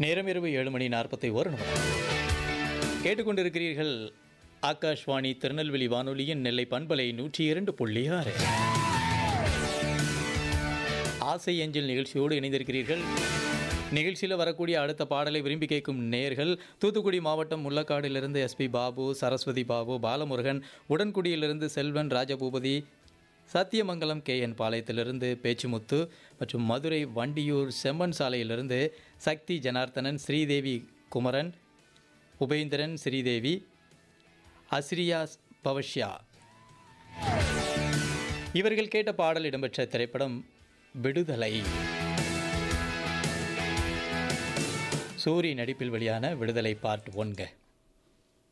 நேரம் இரவு ஏழு மணி நாற்பத்தி ஒரு நிமிடம் கேட்டுக்கொண்டிருக்கிறீர்கள் ஆகாஷ்வாணி திருநெல்வேலி வானொலியின் நெல்லை பண்பலை நூற்றி இரண்டு புள்ளி ஆறு ஆசை அஞ்சல் நிகழ்ச்சியோடு இணைந்திருக்கிறீர்கள் நிகழ்ச்சியில் வரக்கூடிய அடுத்த பாடலை விரும்பி கேட்கும் நேர்கள் தூத்துக்குடி மாவட்டம் முள்ளக்காடிலிருந்து எஸ்பி பாபு சரஸ்வதி பாபு பாலமுருகன் உடன்குடியிலிருந்து செல்வன் ராஜபூபதி சத்தியமங்கலம் கே என் பாளையத்திலிருந்து பேச்சுமுத்து மற்றும் மதுரை வண்டியூர் செம்மன் சாலையிலிருந்து சக்தி ஜனார்த்தனன் ஸ்ரீதேவி குமரன் உபேந்திரன் ஸ்ரீதேவி அஸ்ரியா பவஷ்யா இவர்கள் கேட்ட பாடல் இடம்பெற்ற திரைப்படம் விடுதலை சூரி நடிப்பில் வெளியான விடுதலை பார்ட் ஒன்க